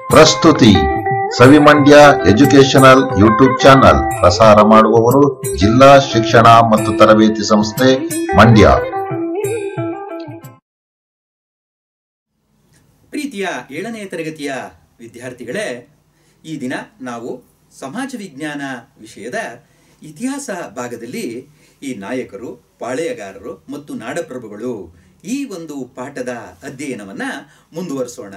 ಪ್ರಸ್ತುತಿ ಸವಿಮಂಡ್ಯ educational YouTube channel ಪ್ರಸಾರ ಮಾಡುವವರು ಜಿಲ್ಲಾ ಶಿಕ್ಷಣ ಮತ್ತು ತರಬೇತಿ ಸಂಸ್ಥೆ ಮಂಡ್ಯ ಪ್ರೀತಿಯ ಏಳನೆಯ ತರಗತಿಯ ವಿದ್ಯಾರ್ಥಿಗಳೇ ಈ ದಿನ ನಾವು ಸಮಾಜ ವಿಜ್ಞಾನ ವಿಷಯದ ಇತಿಹಾಸ ಭಾಗದಲ್ಲಿ ಈ ನಾಯಕರು ಪಾಳೆಯಗಾರರು ಮತ್ತು ನಾಡಪ್ರಭುಗಳು ಈ ಒಂದು ಪಾಠದ ಅಧ್ಯಯನವನ್ನ ಮುಂದುವರಿಸೋಣ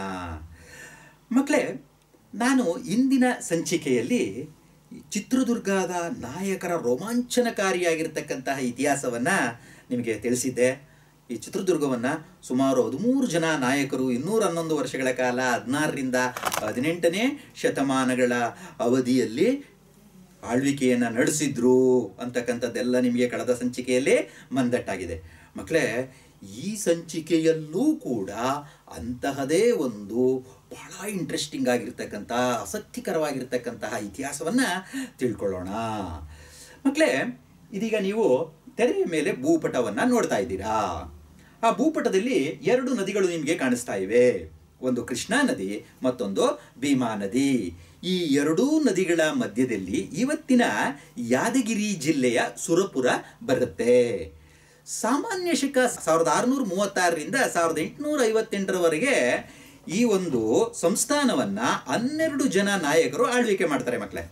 ಮಕ್ಕಳೇ ನಾನು ಇಂದಿನ ಸಂಚಿಕೆಯಲ್ಲಿ ಚಿತ್ರದುರ್ಗದ ನಾಯಕರ ರೋಮಾಂಚನಕಾರಿಯಾಗಿರ್ತಕ್ಕಂತಹ ಇತಿಹಾಸವನ್ನ ನಿಮಗೆ ತಿಳಿಸಿದ್ದೆ ಈ ಚಿತ್ರದುರ್ಗವನ್ನ ಸುಮಾರು ಹದಿಮೂರು ಜನ ನಾಯಕರು ಇನ್ನೂರ ಹನ್ನೊಂದು ವರ್ಷಗಳ ಕಾಲ ಹದಿನಾರರಿಂದ ಹದಿನೆಂಟನೇ ಶತಮಾನಗಳ ಅವಧಿಯಲ್ಲಿ ಆಳ್ವಿಕೆಯನ್ನು ನಡೆಸಿದ್ರು ಅಂತಕ್ಕಂಥದ್ದೆಲ್ಲ ನಿಮಗೆ ಕಳೆದ ಸಂಚಿಕೆಯಲ್ಲೇ ಮಂದಟ್ಟಾಗಿದೆ ಮಕ್ಕಳೇ ಈ ಸಂಚಿಕೆಯಲ್ಲೂ ಕೂಡ ಅಂತಹದೇ ಒಂದು ಬಹಳ ಇಂಟ್ರೆಸ್ಟಿಂಗ್ ಆಗಿರ್ತಕ್ಕಂಥ ಆಸಕ್ತಿಕರವಾಗಿರ್ತಕ್ಕಂತಹ ಇತಿಹಾಸವನ್ನು ತಿಳ್ಕೊಳ್ಳೋಣ ಮಕ್ಕಳೇ ಇದೀಗ ನೀವು ತೆರೆಯ ಮೇಲೆ ಭೂಪಟವನ್ನು ನೋಡ್ತಾ ಇದ್ದೀರಾ ಆ ಭೂಪಟದಲ್ಲಿ ಎರಡು ನದಿಗಳು ನಿಮಗೆ ಕಾಣಿಸ್ತಾ ಇವೆ ಒಂದು ಕೃಷ್ಣಾ ನದಿ ಮತ್ತೊಂದು ಭೀಮಾ ನದಿ ಈ ಎರಡೂ ನದಿಗಳ ಮಧ್ಯದಲ್ಲಿ ಇವತ್ತಿನ ಯಾದಗಿರಿ ಜಿಲ್ಲೆಯ ಸುರಪುರ ಬರುತ್ತೆ ಸಾಮಾನ್ಯ ಶಕ ಸಾವಿರದ ಆರುನೂರ ಮೂವತ್ತಾರರಿಂದ ಸಾವಿರದ ಎಂಟುನೂರ ಐವತ್ತೆಂಟರವರೆಗೆ ಈ ಒಂದು ಸಂಸ್ಥಾನವನ್ನ ಹನ್ನೆರಡು ಜನ ನಾಯಕರು ಆಳ್ವಿಕೆ ಮಾಡ್ತಾರೆ ಮಕ್ಕಳೇ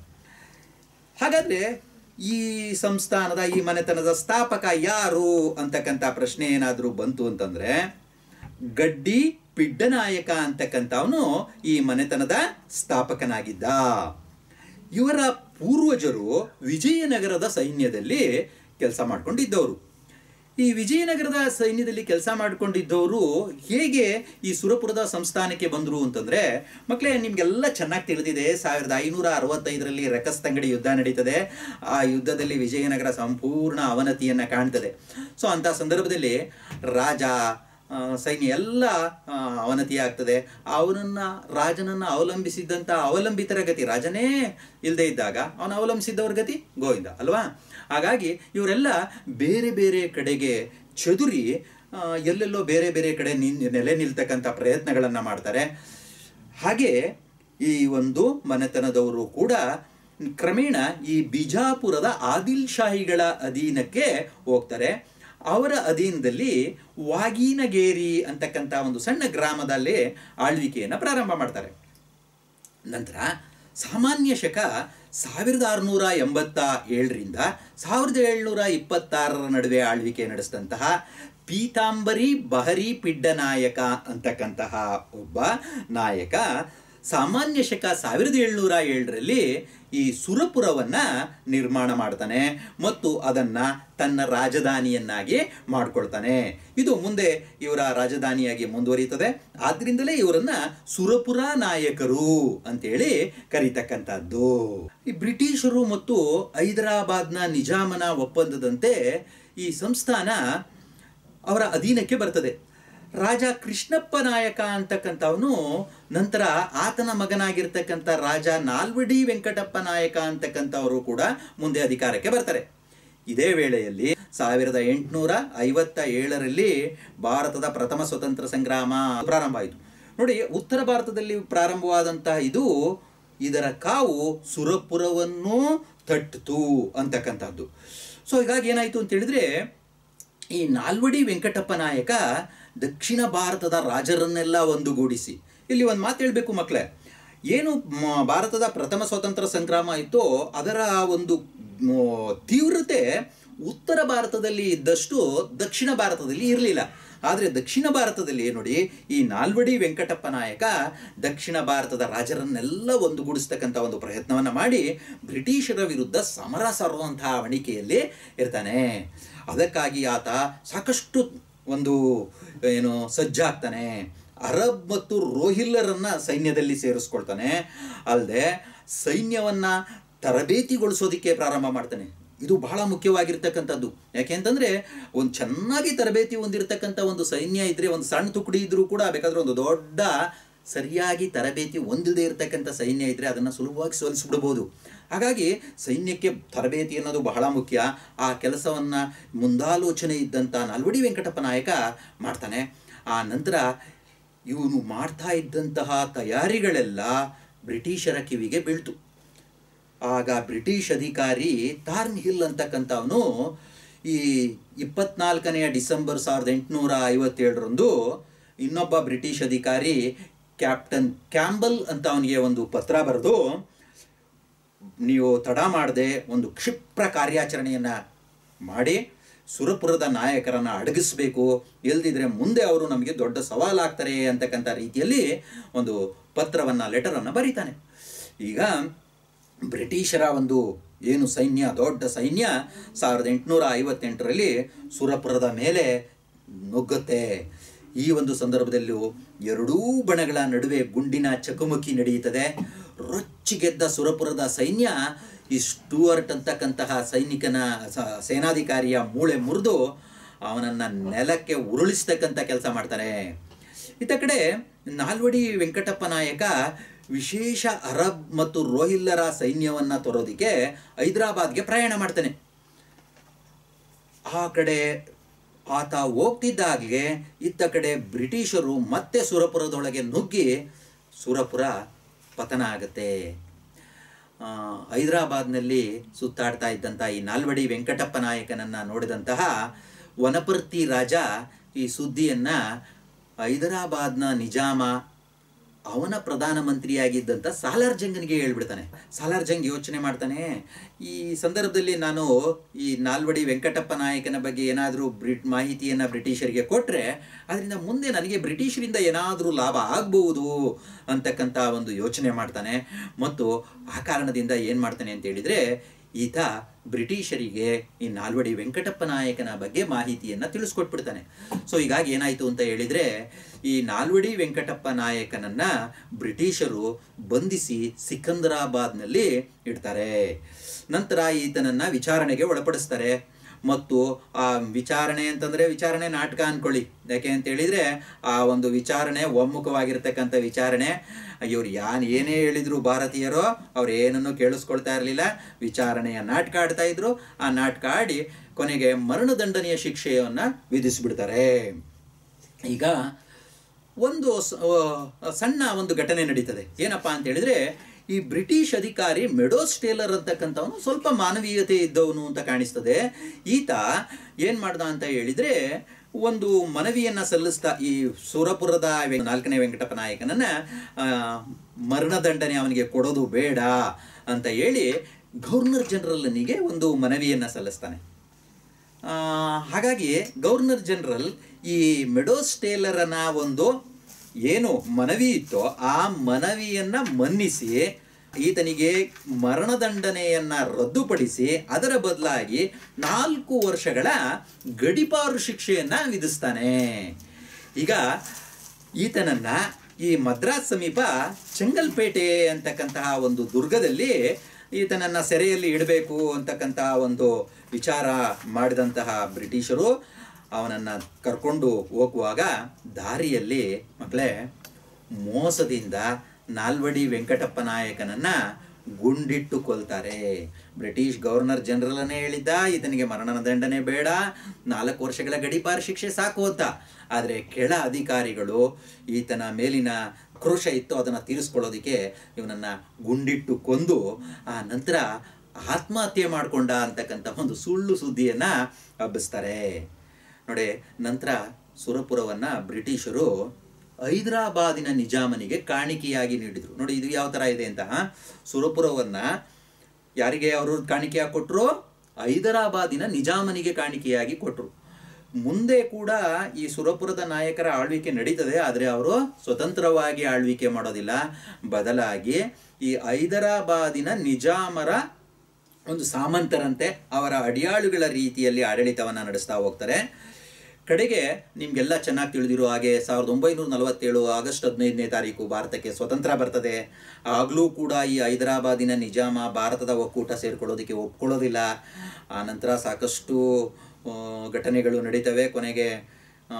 ಹಾಗಾದ್ರೆ ಈ ಸಂಸ್ಥಾನದ ಈ ಮನೆತನದ ಸ್ಥಾಪಕ ಯಾರು ಅಂತಕ್ಕಂಥ ಪ್ರಶ್ನೆ ಏನಾದರೂ ಬಂತು ಅಂತಂದ್ರೆ ಗಡ್ಡಿ ಪಿಡ್ಡನಾಯಕ ಅಂತಕ್ಕಂಥವನು ಈ ಮನೆತನದ ಸ್ಥಾಪಕನಾಗಿದ್ದ ಇವರ ಪೂರ್ವಜರು ವಿಜಯನಗರದ ಸೈನ್ಯದಲ್ಲಿ ಕೆಲಸ ಮಾಡ್ಕೊಂಡಿದ್ದವರು ಈ ವಿಜಯನಗರದ ಸೈನ್ಯದಲ್ಲಿ ಕೆಲಸ ಮಾಡ್ಕೊಂಡಿದ್ದವರು ಹೇಗೆ ಈ ಸುರಪುರದ ಸಂಸ್ಥಾನಕ್ಕೆ ಬಂದರು ಅಂತಂದ್ರೆ ಮಕ್ಕಳೇ ನಿಮ್ಗೆಲ್ಲ ಚೆನ್ನಾಗಿ ತಿಳಿದಿದೆ ಸಾವಿರದ ಐನೂರ ಅರವತ್ತೈದರಲ್ಲಿ ರಕಸ್ತಂಗಡಿ ಯುದ್ಧ ನಡೀತದೆ ಆ ಯುದ್ಧದಲ್ಲಿ ವಿಜಯನಗರ ಸಂಪೂರ್ಣ ಅವನತಿಯನ್ನ ಕಾಣ್ತದೆ ಸೊ ಅಂತ ಸಂದರ್ಭದಲ್ಲಿ ರಾಜ ಆ, ಸೈನ್ಯ ಎಲ್ಲ ಆ, ಅವನತಿ ಆಗ್ತದೆ ಅವನನ್ನ ರಾಜನನ್ನ ಅವಲಂಬಿಸಿದ್ದಂಥ ಅವಲಂಬಿತರ ಗತಿ ರಾಜನೇ ಇಲ್ಲದೆ ಇದ್ದಾಗ ಅವನ ಅವಲಂಬಿಸಿದ್ದವ್ರ ಗತಿ ಗೋವಿಂದ ಅಲ್ವಾ ಹಾಗಾಗಿ ಇವರೆಲ್ಲ ಬೇರೆ ಬೇರೆ ಕಡೆಗೆ ಚದುರಿ ಆ, ಎಲ್ಲೆಲ್ಲೋ ಬೇರೆ ಬೇರೆ ಕಡೆ ನಿನ್ ನೆಲೆ ನಿಲ್ತಕ್ಕಂಥ ಪ್ರಯತ್ನಗಳನ್ನು ಮಾಡ್ತಾರೆ ಹಾಗೆ ಈ ಒಂದು ಮನೆತನದವರು ಕೂಡ ಕ್ರಮೇಣ ಈ ಬಿಜಾಪುರದ ಆದಿಲ್ ಶಾಹಿಗಳ ಅಧೀನಕ್ಕೆ ಹೋಗ್ತಾರೆ ಅವರ ಅಧೀನದಲ್ಲಿ ವಾಗೀನಗೇರಿ ಅಂತಕ್ಕಂಥ ಒಂದು ಸಣ್ಣ ಗ್ರಾಮದಲ್ಲಿ ಆಳ್ವಿಕೆಯನ್ನು ಪ್ರಾರಂಭ ಮಾಡ್ತಾರೆ ನಂತರ ಸಾಮಾನ್ಯ ಶಕ ಸಾವಿರದ ಆರುನೂರ ಎಂಬತ್ತ ಏಳರಿಂದ ಸಾವಿರದ ಏಳ್ನೂರ ಇಪ್ಪತ್ತಾರರ ನಡುವೆ ಆಳ್ವಿಕೆ ನಡೆಸಿದಂತಹ ಪೀತಾಂಬರಿ ಬಹರಿ ಪಿಡ್ಡನಾಯಕ ಅಂತಕ್ಕಂತಹ ಒಬ್ಬ ನಾಯಕ ಸಾಮಾನ್ಯ ಶಕ ಸಾವಿರದ ಏಳ್ನೂರ ಏಳರಲ್ಲಿ ಈ ಸುರಪುರವನ್ನ ನಿರ್ಮಾಣ ಮಾಡ್ತಾನೆ ಮತ್ತು ಅದನ್ನ ತನ್ನ ರಾಜಧಾನಿಯನ್ನಾಗಿ ಮಾಡ್ಕೊಳ್ತಾನೆ ಇದು ಮುಂದೆ ಇವರ ರಾಜಧಾನಿಯಾಗಿ ಮುಂದುವರಿಯುತ್ತದೆ ಆದ್ರಿಂದಲೇ ಇವರನ್ನ ಸುರಪುರ ನಾಯಕರು ಅಂತೇಳಿ ಕರೀತಕ್ಕಂಥದ್ದು ಈ ಬ್ರಿಟಿಷರು ಮತ್ತು ಹೈದರಾಬಾದ್ನ ನಿಜಾಮನ ಒಪ್ಪಂದದಂತೆ ಈ ಸಂಸ್ಥಾನ ಅವರ ಅಧೀನಕ್ಕೆ ಬರ್ತದೆ ರಾಜ ಕೃಷ್ಣಪ್ಪ ನಾಯಕ ಅಂತಕ್ಕಂಥವನು ನಂತರ ಆತನ ಮಗನಾಗಿರ್ತಕ್ಕಂಥ ರಾಜ ನಾಲ್ವಡಿ ವೆಂಕಟಪ್ಪ ನಾಯಕ ಅಂತಕ್ಕಂಥವರು ಕೂಡ ಮುಂದೆ ಅಧಿಕಾರಕ್ಕೆ ಬರ್ತಾರೆ ಇದೇ ವೇಳೆಯಲ್ಲಿ ಸಾವಿರದ ಎಂಟುನೂರ ಐವತ್ತ ಏಳರಲ್ಲಿ ಭಾರತದ ಪ್ರಥಮ ಸ್ವತಂತ್ರ ಸಂಗ್ರಾಮ ಪ್ರಾರಂಭ ಆಯಿತು ನೋಡಿ ಉತ್ತರ ಭಾರತದಲ್ಲಿ ಪ್ರಾರಂಭವಾದಂತಹ ಇದು ಇದರ ಕಾವು ಸುರಪುರವನ್ನು ತಟ್ಟಿತು ಅಂತಕ್ಕಂಥದ್ದು ಸೊ ಹೀಗಾಗಿ ಏನಾಯಿತು ಅಂತ ಹೇಳಿದ್ರೆ ಈ ನಾಲ್ವಡಿ ವೆಂಕಟಪ್ಪ ನಾಯಕ ದಕ್ಷಿಣ ಭಾರತದ ರಾಜರನ್ನೆಲ್ಲ ಒಂದುಗೂಡಿಸಿ ಇಲ್ಲಿ ಒಂದು ಮಾತು ಹೇಳಬೇಕು ಮಕ್ಕಳೇ ಏನು ಮ- ಭಾರತದ ಪ್ರಥಮ ಸ್ವಾತಂತ್ರ್ಯ ಸಂಗ್ರಾಮ ಇತ್ತೋ ಅದರ ಒಂದು ಮ್, ತೀವ್ರತೆ ಉತ್ತರ ಭಾರತದಲ್ಲಿ ಇದ್ದಷ್ಟು ದಕ್ಷಿಣ ಭಾರತದಲ್ಲಿ ಇರಲಿಲ್ಲ ಆದರೆ ದಕ್ಷಿಣ ಭಾರತದಲ್ಲಿ ನೋಡಿ ಈ ನಾಲ್ವಡಿ ವೆಂಕಟಪ್ಪ ನಾಯಕ ದಕ್ಷಿಣ ಭಾರತದ ರಾಜರನ್ನೆಲ್ಲ ಒಂದುಗೂಡಿಸ್ತಕ್ಕಂಥ ಒಂದು ಪ್ರಯತ್ನವನ್ನು ಮಾಡಿ ಬ್ರಿಟಿಷರ ವಿರುದ್ಧ ಸಮರ ಸಾರುವಂತಹ ಅವಣಿಕೆಯಲ್ಲಿ ಇರ್ತಾನೆ ಅದಕ್ಕಾಗಿ ಆತ ಸಾಕಷ್ಟು ಒಂದು ಏನು ಸಜ್ಜಾಗ್ತಾನೆ ಅರಬ್ ಮತ್ತು ರೋಹಿಲ್ಲರನ್ನ ಸೈನ್ಯದಲ್ಲಿ ಸೇರಿಸ್ಕೊಳ್ತಾನೆ ಅಲ್ಲದೆ ಸೈನ್ಯವನ್ನ ತರಬೇತಿಗೊಳಿಸೋದಕ್ಕೆ ಪ್ರಾರಂಭ ಮಾಡ್ತಾನೆ ಇದು ಬಹಳ ಮುಖ್ಯವಾಗಿರ್ತಕ್ಕಂಥದ್ದು ಯಾಕೆಂತಂದ್ರೆ ಒಂದು ಚೆನ್ನಾಗಿ ತರಬೇತಿ ಹೊಂದಿರತಕ್ಕಂಥ ಒಂದು ಸೈನ್ಯ ಇದ್ರೆ ಒಂದು ಸಣ್ಣ ತುಕಡಿ ಇದ್ರೂ ಕೂಡ ಬೇಕಾದ್ರೆ ಒಂದು ದೊಡ್ಡ ಸರಿಯಾಗಿ ತರಬೇತಿ ಹೊಂದಿದೆ ಇರತಕ್ಕಂಥ ಸೈನ್ಯ ಇದ್ರೆ ಅದನ್ನು ಸುಲಭವಾಗಿ ಸೋಲಿಸ್ಬಿಡ್ಬೋದು ಹಾಗಾಗಿ ಸೈನ್ಯಕ್ಕೆ ತರಬೇತಿ ಅನ್ನೋದು ಬಹಳ ಮುಖ್ಯ ಆ ಕೆಲಸವನ್ನು ಮುಂದಾಲೋಚನೆ ಇದ್ದಂಥ ನಾಲ್ವಡಿ ವೆಂಕಟಪ್ಪ ನಾಯಕ ಮಾಡ್ತಾನೆ ಆ ನಂತರ ಇವನು ಮಾಡ್ತಾ ಇದ್ದಂತಹ ತಯಾರಿಗಳೆಲ್ಲ ಬ್ರಿಟಿಷರ ಕಿವಿಗೆ ಬೀಳ್ತು ಆಗ ಬ್ರಿಟಿಷ್ ಅಧಿಕಾರಿ ತಾರ್ನ್ ಹಿಲ್ ಅಂತಕ್ಕಂಥವನು ಈ ಇಪ್ಪತ್ನಾಲ್ಕನೆಯ ಡಿಸೆಂಬರ್ ಸಾವಿರದ ಎಂಟುನೂರ ಐವತ್ತೇಳರಂದು ಇನ್ನೊಬ್ಬ ಬ್ರಿಟಿಷ್ ಅಧಿಕಾರಿ ಕ್ಯಾಪ್ಟನ್ ಕ್ಯಾಂಬಲ್ ಅಂತ ಅವನಿಗೆ ಒಂದು ಪತ್ರ ಬರೆದು ನೀವು ತಡ ಮಾಡದೆ ಒಂದು ಕ್ಷಿಪ್ರ ಕಾರ್ಯಾಚರಣೆಯನ್ನು ಮಾಡಿ ಸುರಪುರದ ನಾಯಕರನ್ನು ಅಡಗಿಸ್ಬೇಕು ಎಲ್ದಿದ್ರೆ ಮುಂದೆ ಅವರು ನಮಗೆ ದೊಡ್ಡ ಸವಾಲಾಗ್ತಾರೆ ಅಂತಕ್ಕಂಥ ರೀತಿಯಲ್ಲಿ ಒಂದು ಪತ್ರವನ್ನು ಲೆಟರನ್ನು ಬರೀತಾನೆ ಈಗ ಬ್ರಿಟಿಷರ ಒಂದು ಏನು ಸೈನ್ಯ ದೊಡ್ಡ ಸೈನ್ಯ ಸಾವಿರದ ಎಂಟುನೂರ ಐವತ್ತೆಂಟರಲ್ಲಿ ಸುರಪುರದ ಮೇಲೆ ನುಗ್ಗುತ್ತೆ ಈ ಒಂದು ಸಂದರ್ಭದಲ್ಲೂ ಎರಡೂ ಬಣಗಳ ನಡುವೆ ಗುಂಡಿನ ಚಕಮಕಿ ನಡೆಯುತ್ತದೆ ರೊಚ್ಚಿಗೆದ್ದ ಸುರಪುರದ ಸೈನ್ಯ ಈ ಸ್ಟುವರ್ಟ್ ಅಂತಕ್ಕಂತಹ ಸೈನಿಕನ ಸ- ಸೇನಾಧಿಕಾರಿಯ ಮೂಳೆ ಮುರಿದು ಅವನನ್ನು ನೆಲಕ್ಕೆ ಉರುಳಿಸ್ತಕ್ಕಂಥ ಕೆಲಸ ಮಾಡ್ತಾರೆ ಇತ್ತ ಕಡೆ ನಾಲ್ವಡಿ ವೆಂಕಟಪ್ಪ ನಾಯಕ ವಿಶೇಷ ಅರಬ್ ಮತ್ತು ರೋಹಿಲ್ಲರ ಸೈನ್ಯವನ್ನ ತರೋದಿಕ್ಕೆ ಹೈದರಾಬಾದ್ಗೆ ಪ್ರಯಾಣ ಮಾಡ್ತಾನೆ ಆ ಕಡೆ ಆತ ಹೋಗ್ತಿದ್ದಾಗಲೇ ಇತ್ತ ಕಡೆ ಬ್ರಿಟಿಷರು ಮತ್ತೆ ಸುರಪುರದೊಳಗೆ ನುಗ್ಗಿ ಸುರಪುರ ಪತನ ಆಗುತ್ತೆ ಆ, ಹೈದರಾಬಾದ್ನಲ್ಲಿ ಸುತ್ತಾಡ್ತಾ ಇದ್ದಂಥ ಈ ನಾಲ್ವಡಿ ವೆಂಕಟಪ್ಪ ನಾಯಕನನ್ನ ನೋಡಿದಂತಹ ವನಪರ್ತಿ ರಾಜ ಈ ಸುದ್ದಿಯನ್ನ ಹೈದರಾಬಾದ್ನ ನಿಜಾಮ ಅವನ ಪ್ರಧಾನಮಂತ್ರಿಯಾಗಿದ್ದಂಥ ಸಾಲಾರ್ ಜಂಗನಿಗೆ ಹೇಳ್ಬಿಡ್ತಾನೆ ಸಾಲಾರ್ ಜಂಗ್ ಯೋಚನೆ ಮಾಡ್ತಾನೆ ಈ ಸಂದರ್ಭದಲ್ಲಿ ನಾನು ಈ ನಾಲ್ವಡಿ ವೆಂಕಟಪ್ಪ ನಾಯಕನ ಬಗ್ಗೆ ಏನಾದರೂ ಬ್ರಿಟ್ ಮಾಹಿತಿಯನ್ನು ಬ್ರಿಟಿಷರಿಗೆ ಕೊಟ್ಟರೆ ಅದರಿಂದ ಮುಂದೆ ನನಗೆ ಬ್ರಿಟಿಷರಿಂದ ಏನಾದರೂ ಲಾಭ ಆಗ್ಬಹುದು ಅಂತಕ್ಕಂಥ ಒಂದು ಯೋಚನೆ ಮಾಡ್ತಾನೆ ಮತ್ತು ಆ ಕಾರಣದಿಂದ ಏನು ಮಾಡ್ತಾನೆ ಅಂತ ಹೇಳಿದರೆ ಈತ ಬ್ರಿಟಿಷರಿಗೆ ಈ ನಾಲ್ವಡಿ ವೆಂಕಟಪ್ಪ ನಾಯಕನ ಬಗ್ಗೆ ಮಾಹಿತಿಯನ್ನು ತಿಳಿಸ್ಕೊಟ್ಬಿಡ್ತಾನೆ ಸೊ ಹೀಗಾಗಿ ಏನಾಯಿತು ಅಂತ ಹೇಳಿದರೆ ಈ ನಾಲ್ವಡಿ ವೆಂಕಟಪ್ಪ ನಾಯಕನನ್ನ ಬ್ರಿಟಿಷರು ಬಂಧಿಸಿ ಸಿಕಂದರಾಬಾದ್ನಲ್ಲಿ ಇಡ್ತಾರೆ ನಂತರ ಈತನನ್ನ ವಿಚಾರಣೆಗೆ ಒಳಪಡಿಸ್ತಾರೆ ಮತ್ತು ಆ ವಿಚಾರಣೆ ಅಂತಂದ್ರೆ ವಿಚಾರಣೆ ನಾಟಕ ಅನ್ಕೊಳ್ಳಿ ಯಾಕೆ ಅಂತ ಹೇಳಿದ್ರೆ ಆ ಒಂದು ವಿಚಾರಣೆ ಒಮ್ಮುಖವಾಗಿರ್ತಕ್ಕಂಥ ವಿಚಾರಣೆ ಇವ್ರು ಯಾನ್ ಏನೇ ಹೇಳಿದ್ರು ಭಾರತೀಯರು ಅವ್ರು ಏನನ್ನು ಕೇಳಿಸ್ಕೊಳ್ತಾ ಇರಲಿಲ್ಲ ವಿಚಾರಣೆಯ ನಾಟಕ ಆಡ್ತಾ ಇದ್ರು ಆ ನಾಟಕ ಆಡಿ ಕೊನೆಗೆ ಮರಣದಂಡನೆಯ ಶಿಕ್ಷೆಯನ್ನ ವಿಧಿಸಿಬಿಡ್ತಾರೆ ಈಗ ಒಂದು ಸ- ಆ, ಸಣ್ಣ ಒಂದು ಘಟನೆ ನಡೀತದೆ ಏನಪ್ಪಾ ಅಂತ ಹೇಳಿದ್ರೆ ಈ ಬ್ರಿಟಿಷ್ ಅಧಿಕಾರಿ ಮೆಡೋಸ್ ಟೇಲರ್ ಅಂತಕ್ಕಂಥವನು ಸ್ವಲ್ಪ ಮಾನವೀಯತೆ ಇದ್ದವನು ಅಂತ ಕಾಣಿಸ್ತದೆ ಈತ ಏನ್ ಮಾಡ್ದ ಅಂತ ಹೇಳಿದ್ರೆ ಒಂದು ಮನವಿಯನ್ನ ಸಲ್ಲಿಸ್ತಾ ಈ ಸುರಪುರದ ವೆ- ನಾಲ್ಕನೇ ವೆಂಕಟಪ್ಪ ನಾಯಕನನ್ನ ಆ, ಮರಣದಂಡನೆ ಅವನಿಗೆ ಕೊಡೋದು ಬೇಡ ಅಂತ ಹೇಳಿ ಗವರ್ನರ್ ಜನರಲ್ನಿಗೆ ಒಂದು ಮನವಿಯನ್ನ ಸಲ್ಲಿಸ್ತಾನೆ ಆ, ಹಾಗಾಗಿ ಗವರ್ನರ್ ಜನರಲ್ ಈ ಮೆಡೋಸ್ ಟೇಲರನ ಒಂದು ಏನು ಮನವಿ ಇತ್ತೋ ಆ ಮನವಿಯನ್ನ ಮನ್ನಿಸಿ ಈತನಿಗೆ ಮರಣದಂಡನೆಯನ್ನ ರದ್ದುಪಡಿಸಿ ಅದರ ಬದಲಾಗಿ ನಾಲ್ಕು ವರ್ಷಗಳ ಗಡಿಪಾರು ಶಿಕ್ಷೆಯನ್ನ ವಿಧಿಸ್ತಾನೆ ಈಗ ಈತನನ್ನ ಈ ಮದ್ರಾಸ್ ಸಮೀಪ ಚೆಂಗಲ್ಪೇಟೆ ಅಂತಕ್ಕಂತಹ ಒಂದು ದುರ್ಗದಲ್ಲಿ ಈತನನ್ನ ಸೆರೆಯಲ್ಲಿ ಇಡಬೇಕು ಅಂತಕ್ಕಂತಹ ಒಂದು ವಿಚಾರ ಮಾಡಿದಂತಹ ಬ್ರಿಟಿಷರು ಅವನನ್ನ ಕರ್ಕೊಂಡು ಹೋಗುವಾಗ ದಾರಿಯಲ್ಲಿ ಮಕ್ಕಳೇ ಮೋಸದಿಂದ ನಾಲ್ವಡಿ ವೆಂಕಟಪ್ಪ ನಾಯಕನನ್ನ ಗುಂಡಿಟ್ಟು ಕೊಲ್ತಾರೆ ಬ್ರಿಟಿಷ್ ಗವರ್ನರ್ ಜನರಲ್ನೇ ಹೇಳಿದ್ದ ಈತನಿಗೆ ಮರಣದಂಡನೆ ಬೇಡ ನಾಲ್ಕು ವರ್ಷಗಳ ಗಡಿಪಾರು ಶಿಕ್ಷೆ ಸಾಕು ಅಂತ ಆದರೆ ಕೆಳ ಅಧಿಕಾರಿಗಳು ಈತನ ಮೇಲಿನ ಕ್ರೋಶ ಇತ್ತು ಅದನ್ನು ತೀರಿಸ್ಕೊಳ್ಳೋದಕ್ಕೆ ಇವನನ್ನ ಗುಂಡಿಟ್ಟು ಕೊಂದು ಆ ನಂತರ ಆತ್ಮಹತ್ಯೆ ಮಾಡಿಕೊಂಡ ಅಂತಕ್ಕಂಥ ಒಂದು ಸುಳ್ಳು ಸುದ್ದಿಯನ್ನ ಹಬ್ಬಿಸ್ತಾರೆ ನೋಡಿ ನಂತರ ಸುರಪುರವನ್ನ ಬ್ರಿಟಿಷರು ಹೈದರಾಬಾದಿನ ನಿಜಾಮನಿಗೆ ಕಾಣಿಕೆಯಾಗಿ ನೀಡಿದ್ರು ನೋಡಿ ಇದು ಯಾವ ತರ ಇದೆ ಅಂತ ಸುರಪುರವನ್ನ ಯಾರಿಗೆ ಅವರು ಕಾಣಿಕೆಯಾಗಿ ಕೊಟ್ಟರು ಹೈದರಾಬಾದಿನ ನಿಜಾಮನಿಗೆ ಕಾಣಿಕೆಯಾಗಿ ಕೊಟ್ಟರು ಮುಂದೆ ಕೂಡ ಈ ಸುರಪುರದ ನಾಯಕರ ಆಳ್ವಿಕೆ ನಡೀತದೆ ಆದರೆ ಅವರು ಸ್ವತಂತ್ರವಾಗಿ ಆಳ್ವಿಕೆ ಮಾಡೋದಿಲ್ಲ ಬದಲಾಗಿ ಈ ಹೈದರಾಬಾದಿನ ನಿಜಾಮರ ಒಂದು ಸಾಮಂತರಂತೆ ಅವರ ಅಡಿಯಾಳುಗಳ ರೀತಿಯಲ್ಲಿ ಆಡಳಿತವನ್ನು ನಡೆಸ್ತಾ ಹೋಗ್ತಾರೆ ಕಡೆಗೆ ನಿಮ್ಗೆಲ್ಲ ಚೆನ್ನಾಗಿ ತಿಳಿದಿರೋ ಹಾಗೆ ಸಾವಿರದ ಒಂಬೈನೂರ ನಲವತ್ತೇಳು ಆಗಸ್ಟ್ ಹದಿನೈದನೇ ತಾರೀಕು ಭಾರತಕ್ಕೆ ಸ್ವತಂತ್ರ ಬರ್ತದೆ ಆಗಲೂ ಕೂಡ ಈ ಹೈದರಾಬಾದಿನ ನಿಜಾಮ ಭಾರತದ ಒಕ್ಕೂಟ ಸೇರ್ಕೊಳ್ಳೋದಕ್ಕೆ ಒಪ್ಕೊಳ್ಳೋದಿಲ್ಲ ಆ ನಂತರ ಸಾಕಷ್ಟು ಆ, ಘಟನೆಗಳು ನಡೀತವೆ ಕೊನೆಗೆ ಆ,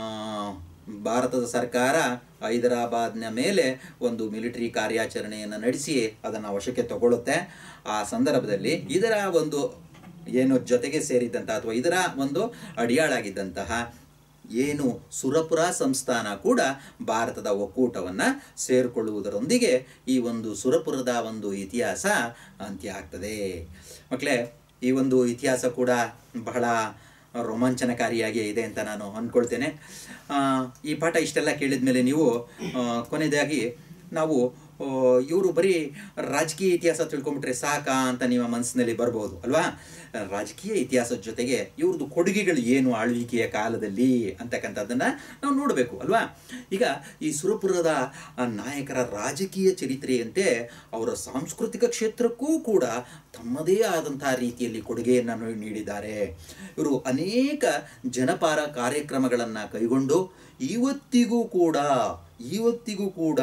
ಭಾರತದ ಸರ್ಕಾರ ಹೈದರಾಬಾದ್ನ ಮೇಲೆ ಒಂದು ಮಿಲಿಟರಿ ಕಾರ್ಯಾಚರಣೆಯನ್ನು ನಡೆಸಿ ಅದನ್ನು ವಶಕ್ಕೆ ತಗೊಳ್ಳುತ್ತೆ ಆ ಸಂದರ್ಭದಲ್ಲಿ ಇದರ ಒಂದು ಏನು ಜೊತೆಗೆ ಸೇರಿದ್ದಂತಹ ಅಥವಾ ಇದರ ಒಂದು ಅಡಿಯಾಳಾಗಿದ್ದಂತಹ ಏನು ಸುರಪುರ ಸಂಸ್ಥಾನ ಕೂಡ ಭಾರತದ ಒಕ್ಕೂಟವನ್ನು ಸೇರಿಕೊಳ್ಳುವುದರೊಂದಿಗೆ ಈ ಒಂದು ಸುರಪುರದ ಒಂದು ಇತಿಹಾಸ ಅಂತ್ಯ ಆಗ್ತದೆ ಮಕ್ಕಳೇ ಈ ಒಂದು ಇತಿಹಾಸ ಕೂಡ ಬಹಳ ರೋಮಾಂಚನಕಾರಿಯಾಗಿ ಇದೆ ಅಂತ ನಾನು ಅಂದ್ಕೊಳ್ತೇನೆ ಆ, ಈ ಪಾಠ ಇಷ್ಟೆಲ್ಲ ಕೇಳಿದ ಮೇಲೆ ನೀವು ಆ, ಕೊನೆಯದಾಗಿ ನಾವು ಇವರು ಬರೀ ರಾಜಕೀಯ ಇತಿಹಾಸ ತಿಳ್ಕೊಂಬಿಟ್ರೆ ಸಾಕಾ ಅಂತ ನಿಮ್ಮ ಮನಸ್ಸಿನಲ್ಲಿ ಬರ್ಬೋದು ಅಲ್ವಾ ರಾಜಕೀಯ ಇತಿಹಾಸದ ಜೊತೆಗೆ ಇವ್ರದ್ದು ಕೊಡುಗೆಗಳು ಏನು ಆಳ್ವಿಕೆಯ ಕಾಲದಲ್ಲಿ ಅಂತಕ್ಕಂಥದ್ದನ್ನು ನಾವು ನೋಡಬೇಕು ಅಲ್ವಾ ಈಗ ಈ ಸುರಪುರದ ಆ, ನಾಯಕರ ರಾಜಕೀಯ ಚರಿತ್ರೆಯಂತೆ ಅವರ ಸಾಂಸ್ಕೃತಿಕ ಕ್ಷೇತ್ರಕ್ಕೂ ಕೂಡ ತಮ್ಮದೇ ಆದಂತಹ ರೀತಿಯಲ್ಲಿ ಕೊಡುಗೆಯನ್ನು ನೀ- ನೀಡಿದ್ದಾರೆ ಇವರು ಅನೇಕ ಜನಪರ ಕಾರ್ಯಕ್ರಮಗಳನ್ನು ಕೈಗೊಂಡು ಇವತ್ತಿಗೂ ಕೂಡ ಇವತ್ತಿಗೂ ಕೂಡ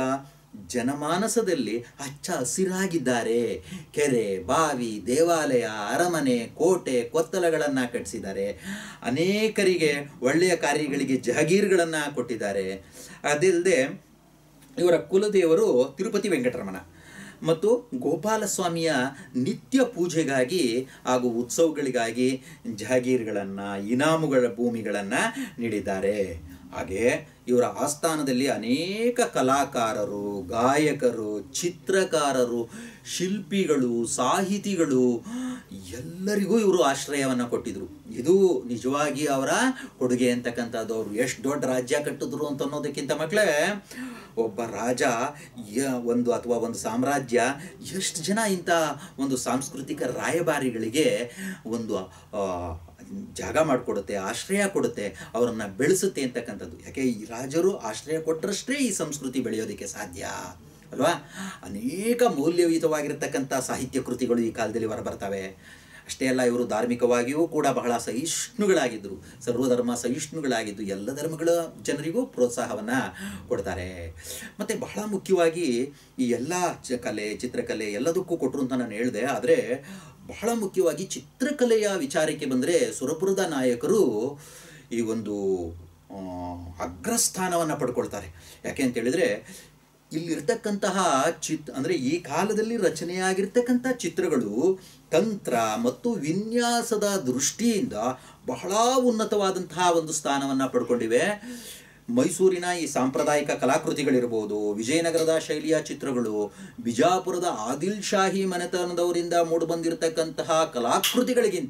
ಜನಮಾನಸದಲ್ಲಿ ಹಚ್ಚ ಹಸಿರಾಗಿದ್ದಾರೆ ಕೆರೆ ಬಾವಿ ದೇವಾಲಯ ಅರಮನೆ ಕೋಟೆ ಕೊತ್ತಲಗಳನ್ನು ಕಟ್ಟಿಸಿದ್ದಾರೆ ಅನೇಕರಿಗೆ ಒಳ್ಳೆಯ ಕಾರ್ಯಗಳಿಗೆ ಜಹಗೀರ್ಗಳನ್ನು ಕೊಟ್ಟಿದ್ದಾರೆ ಅದಿಲ್ಲದೆ ಇವರ ಕುಲದೇವರು ತಿರುಪತಿ ವೆಂಕಟರಮಣ ಮತ್ತು ಗೋಪಾಲಸ್ವಾಮಿಯ ನಿತ್ಯ ಪೂಜೆಗಾಗಿ ಹಾಗೂ ಉತ್ಸವಗಳಿಗಾಗಿ ಜಹಾಗೀರ್ಗಳನ್ನು ಇನಾಮುಗಳ ಭೂಮಿಗಳನ್ನು ನೀಡಿದ್ದಾರೆ ಹಾಗೆ ಇವರ ಆಸ್ಥಾನದಲ್ಲಿ ಅನೇಕ ಕಲಾಕಾರರು ಗಾಯಕರು ಚಿತ್ರಕಾರರು ಶಿಲ್ಪಿಗಳು ಸಾಹಿತಿಗಳು ಎಲ್ಲರಿಗೂ ಇವರು ಆಶ್ರಯವನ್ನು ಕೊಟ್ಟಿದ್ರು ಇದು ನಿಜವಾಗಿ ಅವರ ಕೊಡುಗೆ ಅಂತಕ್ಕಂಥದ್ದು ಅವರು ಎಷ್ಟು ದೊಡ್ಡ ರಾಜ್ಯ ಕಟ್ಟಿದ್ರು ಅಂತ ಅನ್ನೋದಕ್ಕಿಂತ ಮಕ್ಕಳೇ ಒಬ್ಬ ರಾಜ ಯ- ಒಂದು ಅಥವಾ ಒಂದು ಸಾಮ್ರಾಜ್ಯ ಎಷ್ಟು ಜನ ಇಂಥ ಒಂದು ಸಾಂಸ್ಕೃತಿಕ ರಾಯಭಾರಿಗಳಿಗೆ ಒಂದು ಆ, ಜಾಗ ಮಾಡಿಕೊಡುತ್ತೆ ಆಶ್ರಯ ಕೊಡುತ್ತೆ ಅವರನ್ನು ಬೆಳೆಸುತ್ತೆ ಅಂತಕ್ಕಂಥದ್ದು ಯಾಕೆ ಈ ರಾಜರು ಆಶ್ರಯ ಕೊಟ್ಟರಷ್ಟೇ ಈ ಸಂಸ್ಕೃತಿ ಬೆಳೆಯೋದಕ್ಕೆ ಸಾಧ್ಯ ಅಲ್ವಾ ಅನೇಕ ಮೌಲ್ಯಯುತವಾಗಿರತಕ್ಕಂಥ ಸಾಹಿತ್ಯ ಕೃತಿಗಳು ಈ ಕಾಲದಲ್ಲಿ ಹೊರಬರ್ತವೆ ಅಷ್ಟೇ ಅಲ್ಲ ಇವರು ಧಾರ್ಮಿಕವಾಗಿಯೂ ಕೂಡ ಬಹಳ ಸಹಿಷ್ಣುಗಳಾಗಿದ್ದರು ಸರ್ವಧರ್ಮ ಸಹಿಷ್ಣುಗಳಾಗಿದ್ದು ಎಲ್ಲ ಧರ್ಮಗಳ ಜನರಿಗೂ ಪ್ರೋತ್ಸಾಹವನ್ನು ಕೊಡ್ತಾರೆ ಮತ್ತು ಬಹಳ ಮುಖ್ಯವಾಗಿ ಈ ಎಲ್ಲ ಚ ಕಲೆ ಚಿತ್ರಕಲೆ ಎಲ್ಲದಕ್ಕೂ ಕೊಟ್ಟರು ಅಂತ ನಾನು ಹೇಳಿದೆ ಆದರೆ ಬಹಳ ಮುಖ್ಯವಾಗಿ ಚಿತ್ರಕಲೆಯ ವಿಚಾರಕ್ಕೆ ಬಂದರೆ ಸುರಪುರದ ನಾಯಕರು ಈ ಒಂದು ಆ, ಅಗ್ರಸ್ಥಾನವನ್ನು ಪಡ್ಕೊಳ್ತಾರೆ ಯಾಕೆ ಅಂತ ಹೇಳಿದರೆ ಇಲ್ಲಿರ್ತಕ್ಕಂತಹ ಚಿತ್ ಅಂದರೆ ಈ ಕಾಲದಲ್ಲಿ ರಚನೆಯಾಗಿರ್ತಕ್ಕಂಥ ಚಿತ್ರಗಳು ತಂತ್ರ ಮತ್ತು ವಿನ್ಯಾಸದ ದೃಷ್ಟಿಯಿಂದ ಬಹಳ ಉನ್ನತವಾದಂತಹ ಒಂದು ಸ್ಥಾನವನ್ನು ಪಡ್ಕೊಂಡಿವೆ ಮೈಸೂರಿನ ಈ ಸಾಂಪ್ರದಾಯಿಕ ಕಲಾಕೃತಿಗಳಿರ್ಬೋದು ವಿಜಯನಗರದ ಶೈಲಿಯ ಚಿತ್ರಗಳು ಬಿಜಾಪುರದ ಆದಿಲ್ ಶಾಹಿ ಮನೆತನದವರಿಂದ ಮೂಡಿಬಂದಿರತಕ್ಕಂತಹ ಕಲಾಕೃತಿಗಳಿಗಿಂತ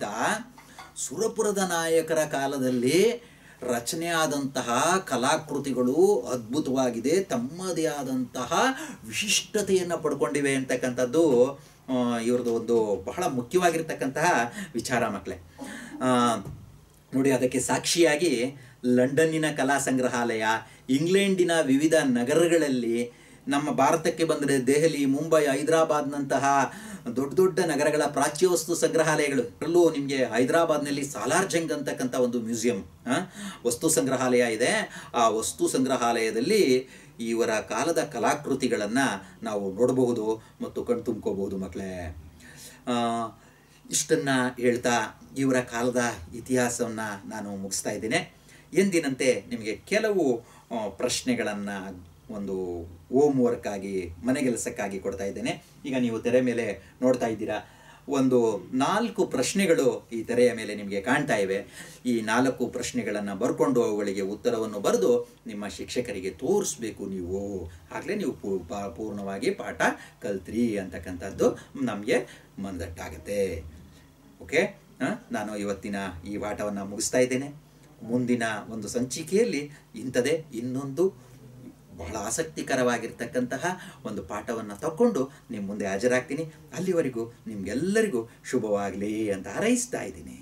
ಸುರಪುರದ ನಾಯಕರ ಕಾಲದಲ್ಲಿ ರಚನೆಯಾದಂತಹ ಕಲಾಕೃತಿಗಳು ಅದ್ಭುತವಾಗಿದೆ ತಮ್ಮದೇ ಆದಂತಹ ವಿಶಿಷ್ಟತೆಯನ್ನು ಪಡ್ಕೊಂಡಿವೆ ಅಂತಕ್ಕಂಥದ್ದು ಆ, ಇವ್ರದ್ದು ಒಂದು ಬಹಳ ಮುಖ್ಯವಾಗಿರ್ತಕ್ಕಂತಹ ವಿಚಾರ ಮಕ್ಕಳೇ ಆ, ನೋಡಿ ಅದಕ್ಕೆ ಸಾಕ್ಷಿಯಾಗಿ ಲಂಡನ್ನಿನ ಕಲಾ ಸಂಗ್ರಹಾಲಯ ಇಂಗ್ಲೆಂಡಿನ ವಿವಿಧ ನಗರಗಳಲ್ಲಿ ನಮ್ಮ ಭಾರತಕ್ಕೆ ಬಂದರೆ ದೆಹಲಿ ಮುಂಬೈ ಹೈದರಾಬಾದ್ನಂತಹ ದೊಡ್ಡ ದೊಡ್ಡ ನಗರಗಳ ಪ್ರಾಚ್ಯ ವಸ್ತು ಸಂಗ್ರಹಾಲಯಗಳು ಅದರಲ್ಲೂ ನಿಮಗೆ ಹೈದರಾಬಾದ್ನಲ್ಲಿ ಸಾಲಾರ್ ಜಂಗ್ ಅಂತಕ್ಕಂಥ ಒಂದು ಮ್ಯೂಸಿಯಂ ಆ, ವಸ್ತು ಸಂಗ್ರಹಾಲಯ ಇದೆ ಆ ವಸ್ತು ಸಂಗ್ರಹಾಲಯದಲ್ಲಿ ಇವರ ಕಾಲದ ಕಲಾಕೃತಿಗಳನ್ನು ನಾವು ನೋಡಬಹುದು ಮತ್ತು ಕಣ್ತುಂಬ್ಕೋಬಹುದು ಮಕ್ಕಳೇ ಆ, ಇಷ್ಟನ್ನು ಹೇಳ್ತಾ ಇವರ ಕಾಲದ ಇತಿಹಾಸವನ್ನು ನಾನು ಮುಗಿಸ್ತಾ ಇದ್ದೇನೆ ಎಂದಿನಂತೆ ನಿಮಗೆ ಕೆಲವು ಪ್ರಶ್ನೆಗಳನ್ನು ಒಂದು ಹೋಮ್ ವರ್ಕ್ ಆಗಿ ಮನೆಗೆಲಸಕ್ಕಾಗಿ ಕೊಡ್ತಾ ಇದ್ದೇನೆ ಈಗ ನೀವು ತೆರೆ ಮೇಲೆ ನೋಡ್ತಾ ಇದ್ದೀರಾ ಒಂದು ನಾಲ್ಕು ಪ್ರಶ್ನೆಗಳು ಈ ತೆರೆಯ ಮೇಲೆ ನಿಮಗೆ ಕಾಣ್ತಾ ಇವೆ ಈ ನಾಲ್ಕು ಪ್ರಶ್ನೆಗಳನ್ನು ಬರ್ಕೊಂಡು ಅವುಗಳಿಗೆ ಉತ್ತರವನ್ನು ಬರೆದು ನಿಮ್ಮ ಶಿಕ್ಷಕರಿಗೆ ತೋರಿಸ್ಬೇಕು ನೀವು ಆಗಲೇ ನೀವು ಪೂ- ಪಾ- ಪೂರ್ಣವಾಗಿ ಪಾಠ ಕಲ್ತ್ರಿ ಅಂತಕ್ಕಂಥದ್ದು ನಮಗೆ ಮನದಟ್ಟಾಗತ್ತೆ ಓಕೆ ಆ, ನಾನು ಇವತ್ತಿನ ಈ ಪಾಠವನ್ನು ಮುಗಿಸ್ತಾ ಇದ್ದೇನೆ ಮುಂದಿನ ಒಂದು ಸಂಚಿಕೆಯಲ್ಲಿ ಇಂಥದೇ ಇನ್ನೊಂದು ಬಹಳ ಆಸಕ್ತಿಕರವಾಗಿರ್ತಕ್ಕಂತಹ ಒಂದು ಪಾಠವನ್ನು ತಗೊಂಡು ನಿಮ್ಮ ಮುಂದೆ ಹಾಜರಾಗ್ತೀನಿ ಅಲ್ಲಿವರೆಗೂ ನಿಮ್ಗೆಲ್ಲರಿಗೂ ಶುಭವಾಗಲಿ ಅಂತ ಹಾರೈಸ್ತಾ ಇದ್ದೀನಿ